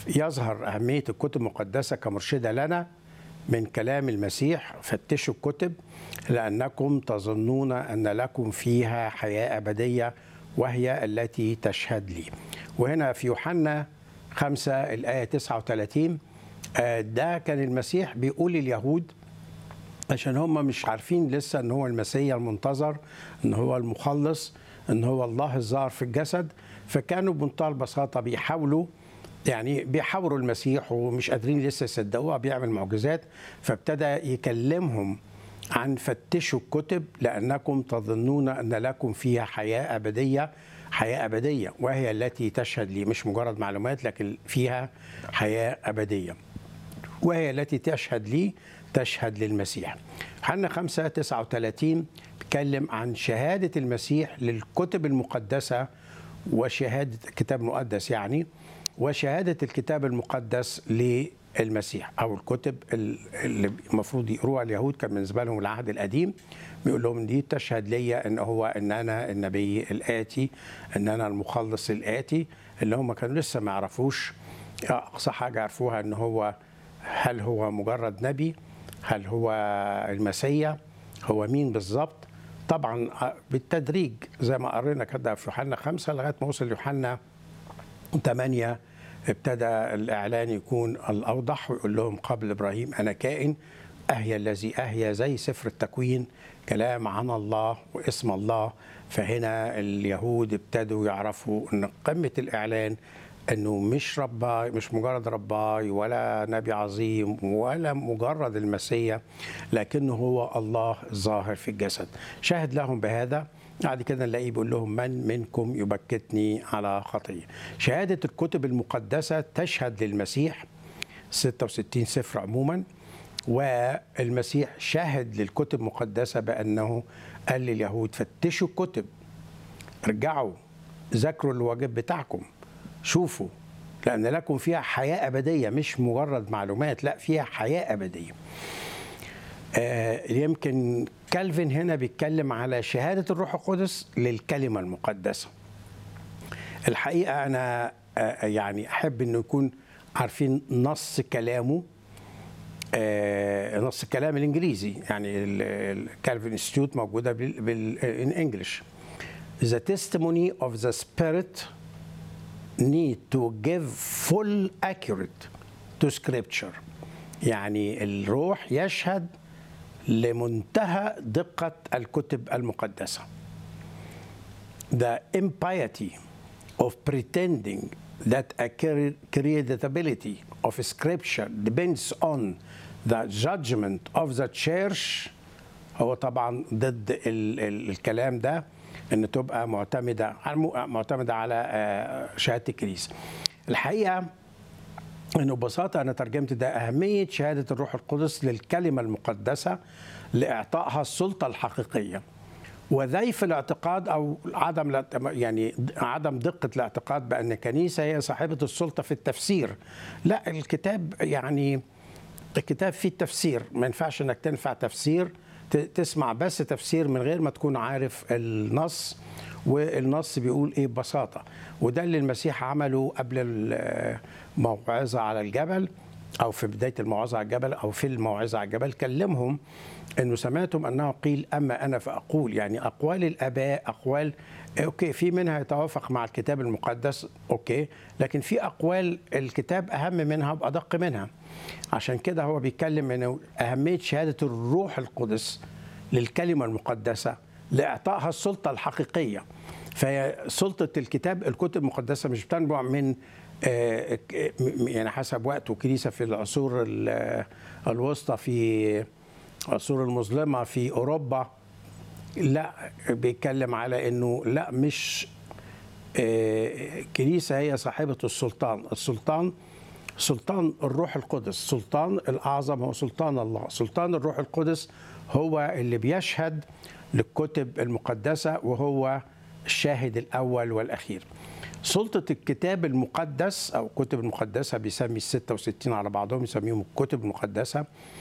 يظهر أهمية الكتب المقدسة كمرشدة لنا من كلام المسيح فتشوا الكتب لأنكم تظنون أن لكم فيها حياة أبدية وهي التي تشهد لي وهنا في يوحنا 5 الآية 39 آه، ده كان المسيح بيقول لليهود عشان هم مش عارفين لسه ان هو المسيح المنتظر ان هو المخلص ان هو الله الظاهر في الجسد فكانوا بمنتهى البساطه بيحاولوا يعني بيحاوروا المسيح ومش قادرين لسه يصدقوه بيعمل معجزات فابتدى يكلمهم عن فتشوا الكتب لانكم تظنون ان لكم فيها حياه ابديه حياه ابديه وهي التي تشهد لي مش مجرد معلومات لكن فيها حياه ابديه وهي التي تشهد لي تشهد للمسيح حنا 5 39 بيتكلم عن شهادة المسيح للكتب المقدسة وشهادة الكتاب المقدس يعني وشهادة الكتاب المقدس للمسيح أو الكتب اللي المفروض يقروها اليهود كان بالنسبة لهم العهد القديم بيقول لهم دي تشهد ليا ان هو ان انا النبي الاتي ان انا المخلص الاتي اللي هم كانوا لسه ما يعرفوش اقصى حاجه عرفوها ان هو هل هو مجرد نبي هل هو المسيا هو مين بالظبط طبعا بالتدريج زي ما قرينا كده في يوحنا خمسة لغاية ما وصل يوحنا 8 ابتدى الإعلان يكون الأوضح ويقول لهم قبل إبراهيم أنا كائن أهيا الذي أهيا زي سفر التكوين كلام عن الله واسم الله فهنا اليهود ابتدوا يعرفوا أن قمة الإعلان انه مش رباي مش مجرد رباي ولا نبي عظيم ولا مجرد المسيا لكنه هو الله الظاهر في الجسد شاهد لهم بهذا بعد كده نلاقيه بيقول لهم من منكم يبكتني على خطيه شهاده الكتب المقدسه تشهد للمسيح 66 سفر عموما والمسيح شهد للكتب المقدسه بانه قال لليهود فتشوا الكتب ارجعوا ذاكروا الواجب بتاعكم شوفوا لأن لكم فيها حياة أبدية مش مجرد معلومات لا فيها حياة أبدية آه يمكن كالفين هنا بيتكلم على شهادة الروح القدس للكلمة المقدسة الحقيقة أنا آه يعني أحب أنه يكون عارفين نص كلامه آه نص الكلام الإنجليزي يعني الكالفين انستيتيوت موجودة بالإنجلش The testimony of the Spirit need to give full accurate to scripture يعني الروح يشهد لمنتهى دقة الكتب المقدسة The impiety of pretending that a credibility of scripture depends on the judgment of the church هو طبعا ضد ال ال الكلام ده ان تبقى معتمده معتمده على شهاده الكنيسه. الحقيقه انه ببساطه انا ترجمت ده اهميه شهاده الروح القدس للكلمه المقدسه لاعطائها السلطه الحقيقيه. وذيف الاعتقاد او عدم يعني عدم دقه الاعتقاد بان الكنيسه هي صاحبه السلطه في التفسير. لا الكتاب يعني الكتاب فيه التفسير ما ينفعش انك تنفع تفسير تسمع بس تفسير من غير ما تكون عارف النص والنص بيقول ايه ببساطه وده اللي المسيح عمله قبل الموعظه على الجبل او في بدايه الموعظه على الجبل او في الموعظه على الجبل كلمهم انه سمعتم انه قيل اما انا فاقول يعني اقوال الاباء اقوال اوكي في منها يتوافق مع الكتاب المقدس اوكي لكن في اقوال الكتاب اهم منها وادق منها عشان كده هو بيتكلم انه اهميه شهاده الروح القدس للكلمه المقدسه لاعطائها السلطه الحقيقيه فهي سلطه الكتاب الكتب المقدسه مش بتنبع من يعني حسب وقت وكنيسه في العصور الوسطى في العصور المظلمه في اوروبا لا بيتكلم على انه لا مش كنيسه هي صاحبه السلطان السلطان سلطان الروح القدس سلطان الاعظم هو سلطان الله سلطان الروح القدس هو اللي بيشهد للكتب المقدسه وهو الشاهد الاول والاخير سلطة الكتاب المقدس أو الكتب المقدسة بيسمي ال 66 على بعضهم يسميهم الكتب المقدسة